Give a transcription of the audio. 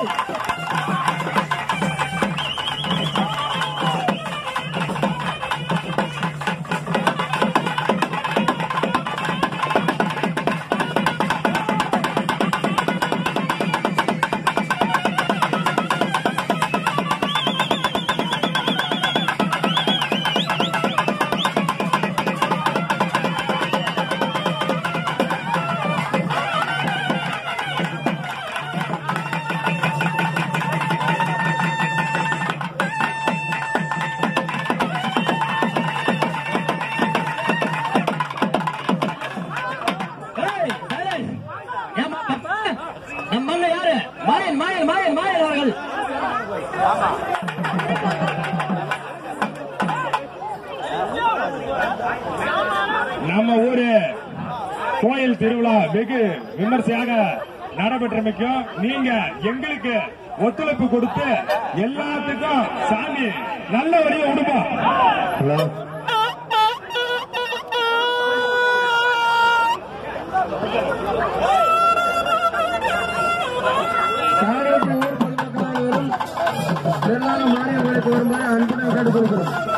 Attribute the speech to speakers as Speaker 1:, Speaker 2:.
Speaker 1: ஏய், சைலன்ஸ். ஏம்மா, பாப்பா? நம்ம அண்ணன் யாரு மாயன் மாயன் மாயன் மாயன் அவர்கள்
Speaker 2: நம்ம ஊரு கோயில் திருவிழா வெகு விமர்சையாக நடைபெற்றமைக்கும் நீங்க எங்களுக்கு ஒத்துழைப்பு கொடுத்து எல்லாத்துக்கும் சாமி நல்ல வழியை விடுவோம்
Speaker 3: காரைக்குடி ஊர் பொதுமக்கள் அனைவரும் நிர்வாக மாநிலங்களுக்கு வருமாறு அன்புடன் கேட்டுக்கொள்கிறோம்